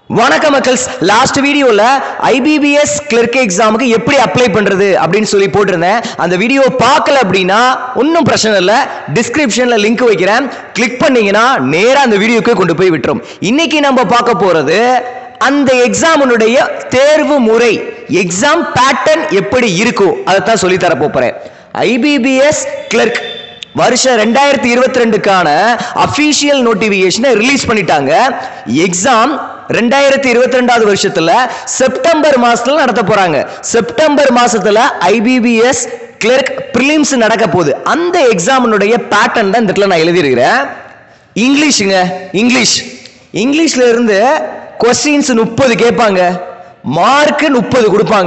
வணக்கம் மக்கள்ஸ் லாஸ்ட் வீடியோல ஐபிபிஎஸ் கிளர்க் எக்ஸாமுக்கு எப்படி அப்ளை பண்றது அப்படின்னு சொல்லி போட்டிருந்தேன் அந்த வீடியோ பார்க்கல அப்படின்னா ஒன்றும் பிரச்சனை இல்லை டிஸ்கிரிப்ஷன்ல லிங்க் வைக்கிறேன் கிளிக் பண்ணீங்கன்னா நேரா அந்த வீடியோக்கு கொண்டு போய் விட்டுரும் இன்னைக்கு நம்ம பார்க்க போறது அந்த எக்ஸாமினுடைய தேர்வு முறை எக்ஸாம் பேட்டர்ன் எப்படி இருக்கும் அதை தான் சொல்லி தர போறேன் ஐபிபிஎஸ் கிளர்க் வருஷம் ரெண்டாயிரத்தி இருபத்தி ரெண்டுக்கான அபிஷியல் நோட்டிபிகேஷனை ரிலீஸ் பண்ணிட்டாங்க எக்ஸாம் ரெண்டாயிரத்தி இருபத்தி ரெண்டாவது வருஷத்துல செப்டம்பர் மாசத்துல நடத்த போறாங்க செப்டம்பர் மாசத்துல ஐபிபிஎஸ் கிளர்க் பிரிலிம்ஸ் நடக்க போகுது அந்த எக்ஸாமினுடைய பேட்டர்ன் தான் இந்த இடத்துல நான் எழுதியிருக்கிறேன் இங்கிலீஷுங்க இங்கிலீஷ் இங்கிலீஷ்ல இருந்து கொஸ்டின்ஸ் முப்பது கேட்பாங்க மார்க் முப்பது கொடுப்பாங்க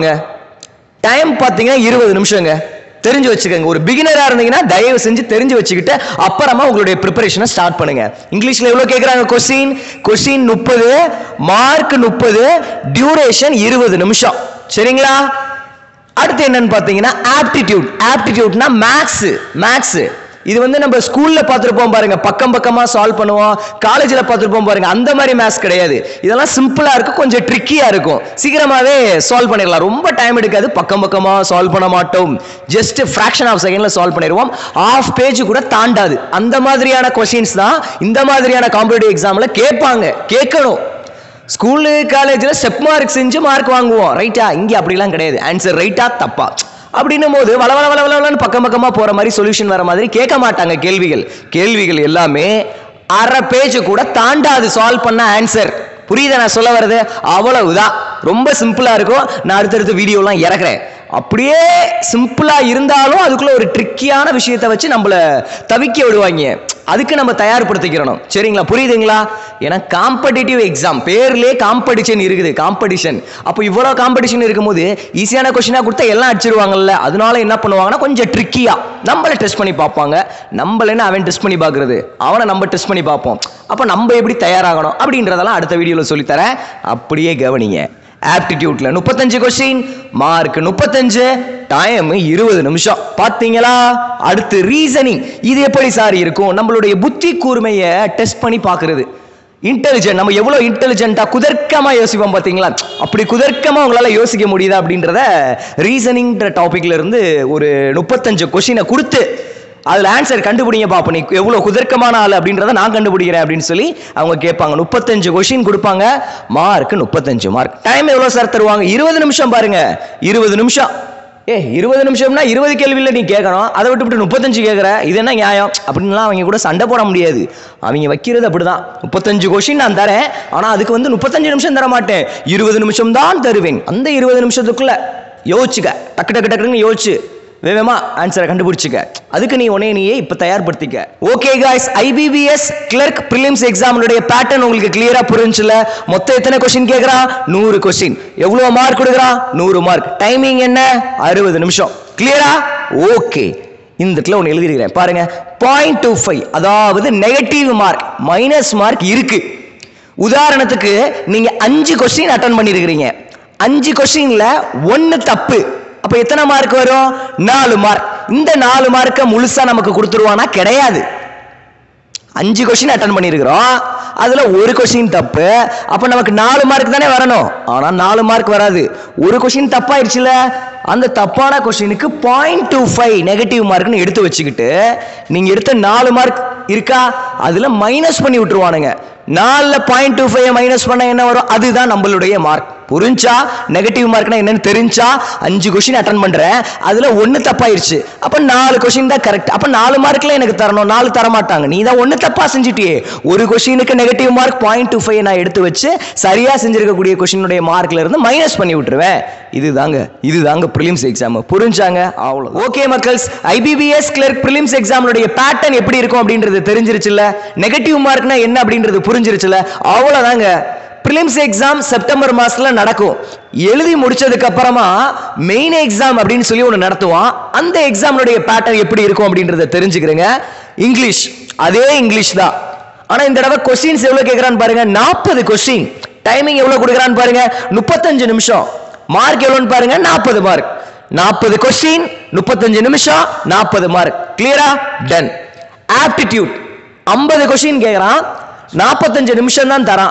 டைம் பார்த்தீங்கன்னா இருபது நிமிஷங்க தெரிஞ்சு வச்சுக்கோங்க ஒரு பிகினரா இருந்தீங்கன்னா தயவு செஞ்சு தெரிஞ்சு வச்சுக்கிட்டு அப்புறமா உங்களுடைய ப்ரிப்பரேஷனை ஸ்டார்ட் பண்ணுங்க இங்கிலீஷ்ல எவ்வளவு கேட்குறாங்க கொஸ்டின் கொஸ்டின் முப்பது மார்க் முப்பது டியூரேஷன் இருபது நிமிஷம் சரிங்களா அடுத்து என்னன்னு பார்த்தீங்கன்னா ஆப்டிடியூட் ஆப்டிடியூட்னா மேக்ஸ் மேக்ஸ் இது வந்து நம்ம ஸ்கூல்ல பார்த்துருப்போம் பாருங்க பக்கம் பக்கமா சால்வ் பண்ணுவோம் காலேஜில் பார்த்துருப்போம் பாருங்க அந்த மாதிரி மேத்ஸ் கிடையாது இதெல்லாம் சிம்பிளா இருக்கும் கொஞ்சம் ட்ரிக்கியா இருக்கும் சீக்கிரமாவே சால்வ் பண்ணிடலாம் ரொம்ப டைம் எடுக்காது பக்கம் பக்கமா சால்வ் பண்ண மாட்டோம் ஜஸ்ட் ஃபிராக்ஷன் ஆஃப் செகண்ட்ல சால்வ் பண்ணிடுவோம் ஆஃப் பேஜ் கூட தாண்டாது அந்த மாதிரியான கொஸ்டின்ஸ் தான் இந்த மாதிரியான காம்படிட்டிவ் எக்ஸாம்ல கேட்பாங்க கேட்கணும் ஸ்கூலு காலேஜில் ஸ்டெப் மார்க் செஞ்சு மார்க் வாங்குவோம் ரைட்டா இங்கே அப்படிலாம் கிடையாது ஆன்சர் ரைட்டா தப்பா அப்படின்னும் போது வள வள வள வளன்னு பக்கம் பக்கமா போற மாதிரி சொல்யூஷன் வர மாதிரி கேட்க மாட்டாங்க கேள்விகள் கேள்விகள் எல்லாமே அரை பேஜ் கூட தாண்டாது சால்வ் பண்ண ஆன்சர் புரியுதா நான் சொல்ல வர்றது அவ்வளவுதான் ரொம்ப சிம்பிளா இருக்கும் நான் அடுத்தடுத்த வீடியோலாம் இறக்குறேன் அப்படியே சிம்பிளா இருந்தாலும் அதுக்குள்ள ஒரு ட்ரிக்கியான விஷயத்தை வச்சு நம்மள தவிக்க விடுவாங்க அதுக்கு நம்ம தயார்படுத்திக்கிறணும் சரிங்களா புரியுதுங்களா ஏன்னா காம்படிட்டிவ் எக்ஸாம் பேர்லயே காம்படிஷன் இருக்குது காம்படிஷன் அப்போ இவ்வளோ காம்படிஷன் இருக்கும்போது ஈஸியான கொஸ்டினாக கொடுத்தா எல்லாம் அடிச்சிருவாங்கல்ல அதனால என்ன பண்ணுவாங்கன்னா கொஞ்சம் ட்ரிக்கியா நம்மளை டெஸ்ட் பண்ணி பார்ப்பாங்க நம்மள என்ன அவன் டெஸ்ட் பண்ணி பார்க்கறது அவனை நம்ம டெஸ்ட் பண்ணி பார்ப்போம் அப்போ நம்ம எப்படி தயாராகணும் அப்படின்றதெல்லாம் அடுத்த வீடியோவில் சொல்லித்தரேன் அப்படியே கவனிங்க ஆப்டிடியூட்ல முப்பத்தஞ்சு கொஸ்டின் மார்க் முப்பத்தஞ்சு டைம் இருபது நிமிஷம் பாத்தீங்களா அடுத்து ரீசனிங் இது எப்படி சார் இருக்கும் நம்மளுடைய புத்தி கூர்மையை டெஸ்ட் பண்ணி பார்க்கிறது இன்டெலிஜென்ட் நம்ம எவ்வளோ இன்டெலிஜென்ட்டா குதர்க்கமா யோசிப்போம் பார்த்தீங்களா அப்படி குதர்க்கமா உங்களால யோசிக்க முடியுதா அப்படின்றத ரீசனிங்ன்ற டாபிக்ல இருந்து ஒரு முப்பத்தஞ்சு கொஸ்டினை கொடுத்து அதில் ஆன்சர் கண்டுபிடிங்க பாப்போம் நீ எவ்வளோ குதர்க்கமான ஆள் அப்படின்றத நான் கண்டுபிடிக்கிறேன் அப்படின்னு சொல்லி அவங்க கேட்பாங்க முப்பத்தஞ்சு கொஷின் கொடுப்பாங்க மார்க் முப்பத்தஞ்சு மார்க் டைம் எவ்வளோ சார் தருவாங்க இருபது நிமிஷம் பாருங்க இருபது நிமிஷம் ஏ இருபது நிமிஷம்னா இருபது கேள்வியில் நீ கேட்கணும் அதை விட்டு முப்பத்தஞ்சு கேட்குற இது என்ன நியாயம் அப்படின்லாம் அவங்க கூட சண்டை போட முடியாது அவங்க வைக்கிறது அப்படிதான் முப்பத்தஞ்சு கொஷின் நான் தரேன் ஆனால் அதுக்கு வந்து முப்பத்தஞ்சு நிமிஷம் தர மாட்டேன் இருபது நிமிஷம் தான் தருவேன் அந்த இருபது நிமிஷத்துக்குள்ள யோசிச்சுக்க டக்கு டக்கு டக்குன்னு யோசிச்சு வேகமா ஆன்சரை கண்டுபிடிச்சுக்க அதுக்கு நீ உன்னைய நீயே இப்ப தயார்படுத்திக்க okay guys IBPS clerk prelims எக்ஸாமினுடைய பேட்டர்ன் உங்களுக்கு கிளியரா புரிஞ்சுல மொத்தம் எத்தனை கொஸ்டின் கேக்குறான் நூறு கொஸ்டின் எவ்வளவு மார்க் கொடுக்குறான் நூறு மார்க் டைமிங் என்ன அறுபது நிமிஷம் கிளியரா ஓகே இந்த இடத்துல ஒன்று எழுதிருக்கிறேன் பாருங்க பாயிண்ட் டூ ஃபைவ் அதாவது நெகட்டிவ் மார்க் மைனஸ் மார்க் இருக்கு உதாரணத்துக்கு நீங்க அஞ்சு கொஸ்டின் அட்டன் பண்ணிருக்கிறீங்க அஞ்சு கொஸ்டின்ல ஒன்னு தப்பு அப்ப எத்தனை மார்க் வரும் நாலு மார்க் இந்த நாலு மார்க்கை முழுசா நமக்கு கொடுத்துருவானா கிடையாது அஞ்சு கொஸ்டின் அட்டன் பண்ணியிருக்கிறோம் அதுல ஒரு கொஸ்டின் தப்பு அப்ப நமக்கு நாலு மார்க் தானே வரணும் ஆனா நாலு மார்க் வராது ஒரு கொஸ்டின் தப்பாயிருச்சுல அந்த தப்பான கொஸ்டினுக்கு பாயிண்ட் டூ ஃபைவ் நெகட்டிவ் மார்க்னு எடுத்து வச்சுக்கிட்டு நீங்க எடுத்த நாலு மார்க் இருக்கா அதுல மைனஸ் பண்ணி விட்டுருவானுங்க நாலுல பாயிண்ட் டூ ஃபைவ் மைனஸ் பண்ண என்ன வரும் அதுதான் நம்மளுடைய மார்க் புரிஞ்சா நெகட்டிவ் மார்க்னா என்னன்னு தெரிஞ்சா அஞ்சு கொஸ்டின் அட்டன் பண்றேன் அதுல ஒன்னு தப்பாயிருச்சு அப்ப நாலு கொஸ்டின் தான் கரெக்ட் அப்ப நாலு மார்க்ல எனக்கு தரணும் நாலு தர மாட்டாங்க நீ தான் ஒன்னு தப்பா செஞ்சுட்டியே ஒரு கொஸ்டினுக்கு negative mark point two five நான் எடுத்து வச்சு சரியா செஞ்சிருக்கக்கூடிய கொஸ்டினுடைய மார்க்ல இருந்து மைனஸ் பண்ணி விட்டுருவேன் இதுதாங்க இதுதாங்க ப்ரிலிம்ஸ் எக்ஸாம் புரிஞ்சாங்க அவ்வளோ ஓகே மக்கள்ஸ் ஐபிபிஎஸ் கிளர்க் ப்ரிலிம்ஸ் எக்ஸாம்னுடைய பேட்டர்ன் எப்படி இருக்கும் அப்படின்றது தெரிஞ்சிருச்சுல்ல நெகட்டிவ் மார்க்னா என்ன அப்படின்றது புரிஞ்சிருச்சுல அவ்வளோதாங்க ப்ரிலிம்ஸ் எக்ஸாம் செப்டம்பர் மாசத்துல நடக்கும் எழுதி முடிச்சதுக்கு அப்புறமா மெயின் எக்ஸாம் அப்படின்னு சொல்லி ஒன்று நடத்துவான் அந்த எக்ஸாம்னுடைய பேட்டர்ன் எப்படி இருக்கும் அப்படின்றத தெரிஞ்சுக்கிறேங்க இங்கிலீஷ் அதே இங்கிலீஷ் தான் ஆனா இந்த தடவை கொஸ்டின்ஸ் எவ்வளவு கேட்கறான்னு பாருங்க நாற்பது கொஸ்டின் டைமிங் எவ்வளவு கொடுக்குறான்னு பாருங்க முப்பத்தஞ்சு நிமிஷம் மார்க் எவ்வளோன்னு பாருங்க நாற்பது மார்க் நாற்பது கொஸ்டின் முப்பத்தஞ்சு நிமிஷம் நாற்பது மார்க் கிளியரா டன் ஆப்டிடியூட் ஐம்பது கொஸ்டின் கேட்குறான் நாற்பத்தஞ்சு நிமிஷம் தான் தரான்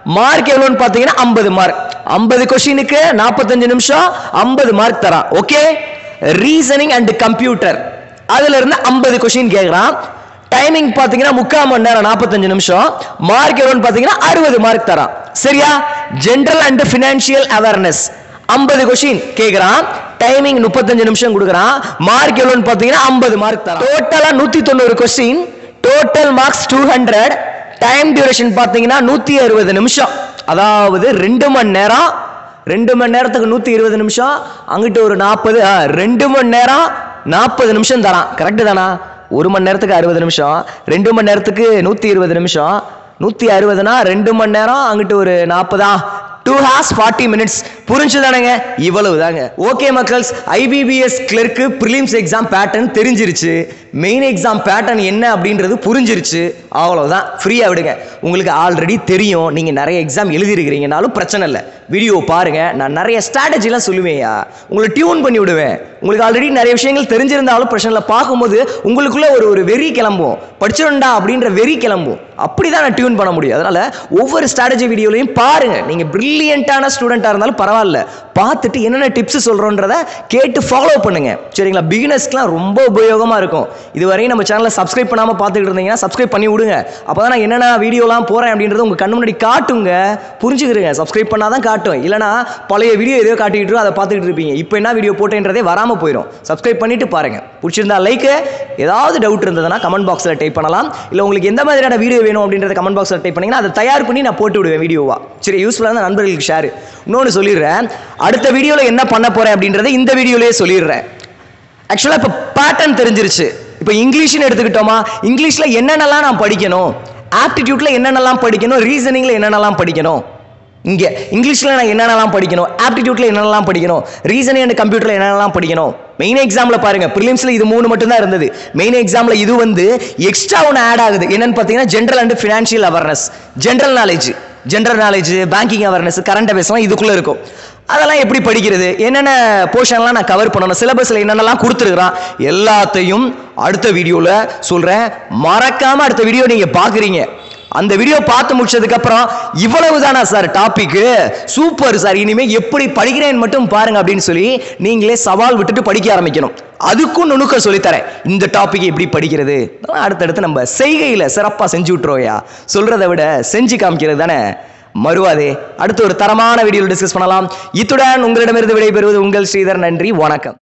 மார்க் எவ்வளோன்னு பார்த்தீங்கன்னா ஐம்பது மார்க் ஐம்பது கொஸ்டினுக்கு நாற்பத்தஞ்சு நிமிஷம் ஐம்பது மார்க் தரான் ஓகே ரீசனிங் அண்ட் கம்ப்யூட்டர் அதுல இருந்து ஐம்பது கொஸ்டின் கேட்குறான் டைமிங் பார்த்தீங்கன்னா முக்கால் மணி நேரம் நாற்பத்தஞ்சு நிமிஷம் மார்க் எவ்வளோன்னு பார்த்தீங்கன்னா அறுபது மார்க் தரான் சரியா ஜென்ரல் அண்ட் ஃபினான்ஷியல் அவேர்னஸ் ஐம்பது கொஸ்டின் கேட்குறான் டைமிங் முப்பத்தஞ்சு நிமிஷம் கொடுக்குறான் மார்க் எவ்வளோன்னு பார்த்தீங்கன்னா ஐம்பது மார்க் தரான் டோட்டலாக நூற்றி தொண்ணூறு question total marks two hundred time duration பார்த்தீங்கன்னா நூற்றி அறுபது நிமிஷம் அதாவது ரெண்டு மணி நேரம் ரெண்டு மணி நேரத்துக்கு நூற்றி இருபது நிமிஷம் அங்கிட்டு ஒரு நாற்பது ரெண்டு மணி நேரம் நாற்பது நிமிஷம் தரான் கரெக்டு தானா ஒரு மணி நேரத்துக்கு அறுபது நிமிஷம் ரெண்டு மணி நேரத்துக்கு நூற்றி இருபது நிமிஷம் நூற்றி அறுபதுனா ரெண்டு மணி நேரம் அங்கிட்டு ஒரு நாற்பதா டூ ஹார்ஸ் ஃபார்ட்டி மினிட்ஸ் புரிஞ்சுதானங்க இவ்வளவு தாங்க ஓகே மக்கள்ஸ் IBPS clerk prelims exam pattern தெரிஞ்சிருச்சு மெயின் எக்ஸாம் பேட்டர்ன் என்ன அப்படின்றது புரிஞ்சிருச்சு அவ்வளவுதான் ஃப்ரீயாக விடுங்க உங்களுக்கு ஆல்ரெடி தெரியும் நீங்கள் நிறைய எக்ஸாம் எழுதிருக்கிறீங்கனாலும் பிரச்சனை இல்லை வீடியோ பாருங்க நான் நிறைய ஸ்ட்ராட்டஜிலாம் சொல்லுவேன்யா உங்களை டியூன் பண்ணி விடுவேன் உங்களுக்கு ஆல்ரெடி நிறைய விஷயங்கள் தெரிஞ்சிருந்தாலும் பிரச்சனை இல்லை பார்க்கும்போது உங்களுக்குள்ள ஒரு ஒரு வெறி கிளம்பும் படிச்சிடண்டா அப்படின்ற வெறி கிளம்பும் அப்படி தான் நான் டியூன் பண்ண முடியும் அதனால ஒவ்வொரு ஸ்ட்ராட்டஜி வீடியோலையும் பாருங்க நீங்க பிரில்லியண்டான ஸ்டூடெண்ட்டாக இருந்தாலும் பரவாயில்ல பார்த்துட்டு என்னென்ன டிப்ஸ் சொல்கிறோன்றத கேட்டு ஃபாலோ பண்ணுங்க சரிங்களா பிகினர்ஸ்க்குலாம் ரொம்ப உபயோகமாக இருக்கும் இதுவரையும் நம்ம சேனலை சப்ஸ்கிரைப் பண்ணாமல் பார்த்துக்கிட்டு இருந்தீங்கன்னா சப்ஸ்கிரைப் பண்ணி விடுங்க அப்போ தான் நான் என்னென்ன வீடியோலாம் போகிறேன் அப்படின்றது உங்கள் கண்ணு முன்னாடி காட்டுங்க புரிஞ்சுக்கிறீங்க சப்ஸ்கிரைப் பண்ணால் தான் காட்டும் இல்லைனா பழைய வீடியோ எதையோ காட்டிக்கிட்டு இருக்கோம், அதை பார்த்துக்கிட்டு இருப்பீங்க இப்போ என்ன வீடியோ போட்டேன்றதே வராமல் போயிடும் சப்ஸ்கிரைப் பண்ணிட்டு பாருங்க பிடிச்சிருந்தா லைக் ஏதாவது டவுட் இருந்ததுன்னா கமெண்ட் பாக்ஸில் டைப் பண்ணலாம் இல்லை உங்களுக்கு எந்த மாதிரியான வீடியோ வேணும் அப்படின்றத கமெண்ட் பாக்ஸில் டைப் பண்ணீங்கன்னா அதை தயார் பண்ணி நான் போட்டு விடுவேன் வீடியோவா சரி யூஸ்ஃபுல்லான நண்பர்களுக்கு ஷேர் இன்னொன்று சொல்லிடுறேன் அடுத்த வீடியோவில் என்ன பண்ண போகிறேன் அப்படின்றத இந்த வீடியோலேயே சொல்லிடுறேன் ஆக்சுவலாக இப்போ பேட்டர்ன் தெரிஞ்சிருச்சு இப்போ இங்கிலீஷ்னு எடுத்துக்கிட்டோமா இங்கிலீஷில் என்னென்னலாம் நான் படிக்கணும் ஆப்டிடியூட்டில் என்னென்னலாம் படிக்கணும் ரீசனிங்கில் என்னென்னலாம் படிக்கணும் இங்கே இங்கிலீஷில் நான் என்னென்னலாம் படிக்கணும் ஆப்டிடியூட்டில் என்னென்னலாம் படிக்கணும் ரீசனிங் அண்ட் கம்ப்யூட்டரில் என்னென்னலாம் படிக்கணும் மெயின் எக்ஸாமில் பாருங்க ப்ரிலிம்ஸில் இது மூணு மட்டும் தான் இருந்தது மெயின் எக்ஸாமில் இது வந்து எக்ஸ்ட்ரா ஒன்று ஆட் ஆகுது என்னன்னு பார்த்தீங்கன்னா general and financial awareness general knowledge general knowledge banking awareness current அஃபேர்ஸ்லாம் இதுக்குள்ளே இருக்கும் அதெல்லாம் எப்படி படிக்கிறது என்னென்ன போர்ஷன்லாம் நான் கவர் பண்ணணும் சிலபஸில் என்னென்னலாம் கொடுத்துருக்குறான் எல்லாத்தையும் அடுத்த வீடியோவில் சொல்கிறேன் மறக்காமல் அடுத்த வீடியோ நீங்கள் பார்க்குறீங்க அந்த வீடியோ பார்த்து முடிச்சதுக்கு அப்புறம் இவ்வளவு தானா சார் டாபிக் சூப்பர் சார் இனிமே எப்படி படிக்கிறேன்னு மட்டும் பாருங்க அப்படின்னு சொல்லி நீங்களே சவால் விட்டுட்டு படிக்க ஆரம்பிக்கணும் அதுக்கும் நுணுக்க சொல்லித்தரேன் இந்த டாபிக் எப்படி படிக்கிறது அதெல்லாம் அடுத்தடுத்து நம்ம செய்கையில் சிறப்பாக செஞ்சு விட்டுருவோயா சொல்றதை விட செஞ்சு காமிக்கிறது தானே மறுவாதே அடுத்து ஒரு தரமான வீடியோவில் டிஸ்கஸ் பண்ணலாம் இத்துடன் உங்களிடமிருந்து விடைபெறுவது உங்கள் ஸ்ரீதர் நன்றி வணக்கம்